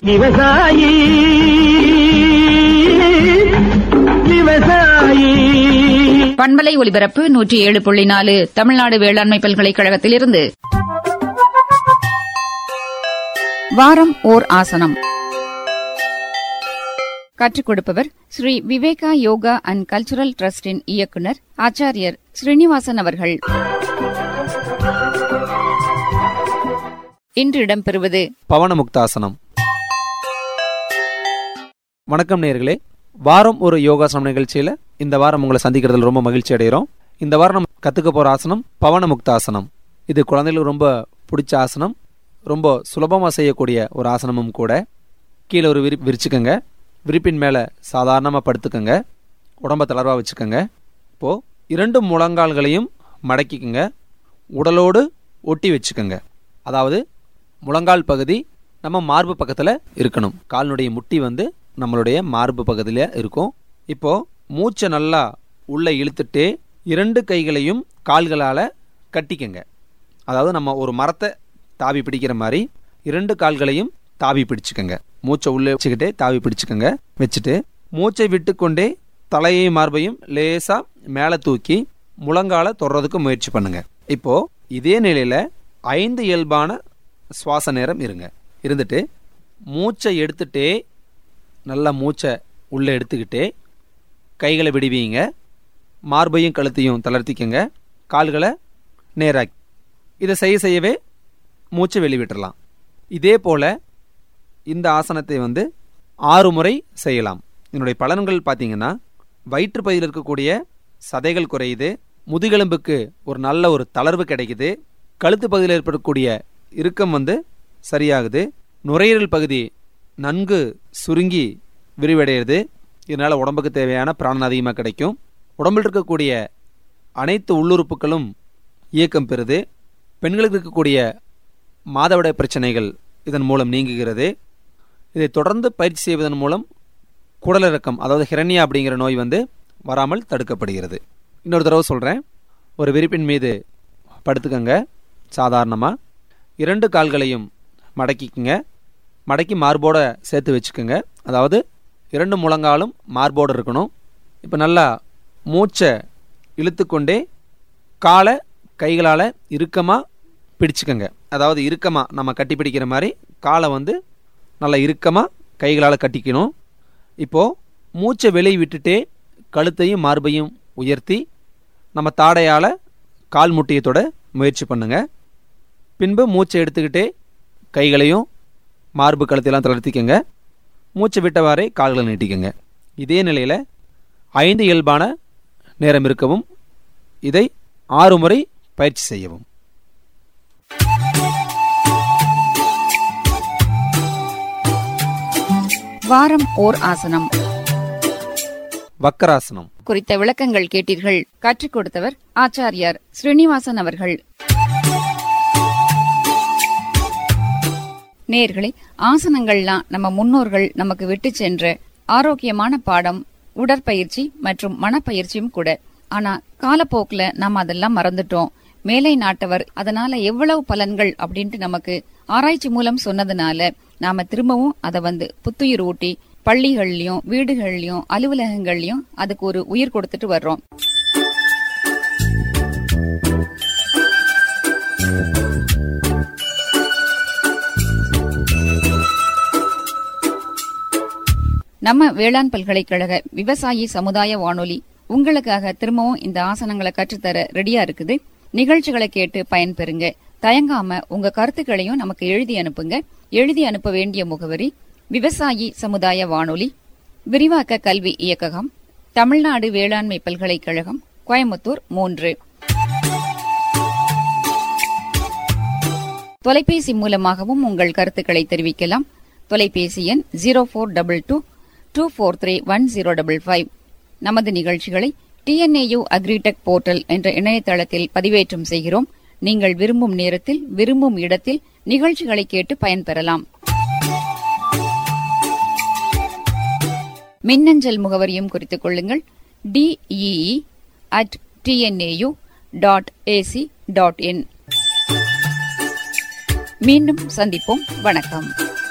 விவசாயி விவசாயி பண்பலை ஒலிபரப்பு நூற்றி ஏழு புள்ளி நாலு தமிழ்நாடு வேளாண்மை பல்கலைக்கழகத்திலிருந்து வாரம் ஓர் ஆசனம் கற்றுக் கொடுப்பவர் ஸ்ரீ விவேகா யோகா அண்ட் கல்ச்சுரல் டிரஸ்டின் இயக்குனர் ஆச்சாரியர் ஸ்ரீனிவாசன் அவர்கள் இன்று இடம்பெறுவது பவனமுக்தாசனம் வணக்கம் நேயர்களே வாரம் ஒரு யோகாசனம் நிகழ்ச்சியில இந்த வாரம் உங்களை சந்திக்கிறதுல ரொம்ப மகிழ்ச்சி அடைகிறோம் இந்த வாரம் நம்ம கத்துக்க போற ஆசனம் பவனமுக்தாசனம் இது குழந்தைகளுக்கு ரொம்ப பிடிச்ச ஆசனம் ரொம்ப சுலபமா செய்யக்கூடிய ஒரு ஆசனமும் கூட கீழே ஒரு விரி விரிச்சுக்கோங்க விரிப்பின் மேல சாதாரணமா படுத்துக்கோங்க உடம்ப தளர்வா வச்சுக்கோங்க இப்போ இரண்டு முழங்கால்களையும் மடக்கிக்கோங்க உடலோடு ஒட்டி வச்சுக்கோங்க அதாவது முழங்கால் பகுதி நம்ம மார்பு பக்கத்தில் இருக்கணும் காலினுடைய முட்டி வந்து நம்மளுடைய மார்பு பகுதியில் இருக்கும் இப்போ மூச்சை நல்லா உள்ளே இழுத்துட்டு இரண்டு கைகளையும் கால்களால் கட்டிக்கங்க அதாவது நம்ம ஒரு மரத்தை தாவி பிடிக்கிற மாதிரி இரண்டு கால்களையும் தாவி பிடிச்சுக்கங்க மூச்சை உள்ளே வச்சுக்கிட்டே தாவி பிடிச்சுக்கங்க வச்சுட்டு மூச்சை விட்டுக்கொண்டே தலையையும் மார்பையும் லேசா மேலே தூக்கி முழங்கால தொடுறதுக்கு முயற்சி பண்ணுங்க இப்போ இதே நிலையில ஐந்து இயல்பான சுவாச நேரம் இருங்க இருந்துட்டு மூச்சை எடுத்துட்டே நல்லா மூச்சை உள்ளே எடுத்துக்கிட்டே கைகளை விடுவீங்க மார்பையும் கழுத்தையும் தளர்த்திக்கங்க கால்களை நேராக்கி இதை செய்ய செய்யவே மூச்சை வெளிவிட்டுறலாம் இதே போல் இந்த ஆசனத்தை வந்து ஆறு முறை செய்யலாம் இதனுடைய பலன்கள் பார்த்தீங்கன்னா வயிற்று பகுதியில் இருக்கக்கூடிய சதைகள் குறையுது முதுகெலும்புக்கு ஒரு நல்ல ஒரு தளர்வு கிடைக்குது கழுத்து பகுதியில் ஏற்படக்கூடிய இறுக்கம் வந்து சரியாகுது நுரையீரல் பகுதி நன்கு சுருங்கி விரிவடைகிறது இதனால் உடம்புக்கு தேவையான பிராணன் அதிகமாக கிடைக்கும் உடம்பில் இருக்கக்கூடிய அனைத்து உள்ளுறுப்புகளும் இயக்கம் பெறுது பெண்களுக்கு இருக்கக்கூடிய மாதவிடாய் பிரச்சனைகள் இதன் மூலம் நீங்குகிறது இதை தொடர்ந்து பயிற்சி செய்வதன் மூலம் குடலிறக்கம் அதாவது ஹிரண்யா அப்படிங்கிற நோய் வந்து வராமல் தடுக்கப்படுகிறது இன்னொரு தடவை சொல்கிறேன் ஒரு விரிப்பின் மீது படுத்துக்கங்க சாதாரணமாக இரண்டு கால்களையும் மடக்கிக்குங்க மடக்கி மார்போட சேர்த்து வச்சுக்கோங்க அதாவது இரண்டு முழங்காலும் மார்போடு இருக்கணும் இப்போ நல்லா மூச்சை இழுத்துக்கொண்டே காலை கைகளால் இறுக்கமாக பிடிச்சுக்கோங்க அதாவது இறுக்கமாக நம்ம கட்டி பிடிக்கிற மாதிரி காலை வந்து நல்லா இறுக்கமாக கைகளால் கட்டிக்கணும் இப்போது மூச்சை வெளியே விட்டுட்டே கழுத்தையும் மார்பையும் உயர்த்தி நம்ம தாடையால் கால் முட்டியத்தோட முயற்சி பண்ணுங்க பின்பு மூச்சை எடுத்துக்கிட்டே கைகளையும் மார்பு கழுத்தையெல்லாம் தளர்த்திக்கங்க மூச்சை விட்டவாறே கால்களை நீட்டிக்கங்க இதே நிலையில் ஐந்து இயல்பான நேரம் இருக்கவும் இதை ஆறு முறை பயிற்சி செய்யவும் வாரம் ஓர் ஆசனம் வக்கராசனம் குறித்த விளக்கங்கள் கேட்டீர்கள் கற்றுக் கொடுத்தவர் ஆச்சாரியார் ஸ்ரீனிவாசன் அவர்கள் நேர்களே ஆசனங்கள்லாம் நம்ம முன்னோர்கள் நமக்கு விட்டு சென்ற ஆரோக்கியமான பாடம் உடற்பயிற்சி மற்றும் மனப்பயிற்சியும் கூட ஆனா காலப்போக்குல நாம அதெல்லாம் மறந்துட்டோம் மேலை நாட்டவர் அதனால எவ்வளவு பலன்கள் அப்படின்ட்டு நமக்கு ஆராய்ச்சி மூலம் சொன்னதுனால நாம திரும்பவும் அதை வந்து புத்துயிர் ஊட்டி பள்ளிகள்லயும் வீடுகள்லயும் அலுவலகங்கள்லயும் அதுக்கு ஒரு உயிர் கொடுத்துட்டு வர்றோம் நம்ம வேளாண் பல்கலைக்கழக விவசாயி சமுதாய வானொலி உங்களுக்காக திரும்பவும் இந்த ஆசனங்களை கற்றுத்தர ரெடியா இருக்குது நிகழ்ச்சிகளை கேட்டு பயன்பெறுங்க தயங்காம உங்க கருத்துக்களையும் நமக்கு எழுதி அனுப்புங்க எழுதி அனுப்ப வேண்டிய முகவரி விவசாயி சமுதாய வானொலி விரிவாக்க கல்வி இயக்ககம் தமிழ்நாடு வேளாண்மை பல்கலைக்கழகம் கோயம்புத்தூர் மூன்று தொலைபேசி மூலமாகவும் உங்கள் கருத்துக்களை தெரிவிக்கலாம் தொலைபேசி எண் zero four double two two four three one zero double five நமது நிகழ்ச்சிகளை டிஎன்ஏயு அக்ரிடெக் போர்ட்டல் என்ற இணையதளத்தில் பதிவேற்றம் செய்கிறோம் நீங்கள் விரும்பும் நேரத்தில் விரும்பும் இடத்தில் நிகழ்ச்சிகளை கேட்டு பயன்பெறலாம் மின்னஞ்சல் முகவரியும் குறித்துக் கொள்ளுங்கள் DEE at TNAU dot AC dot in மீண்டும் சந்திப்போம் வணக்கம்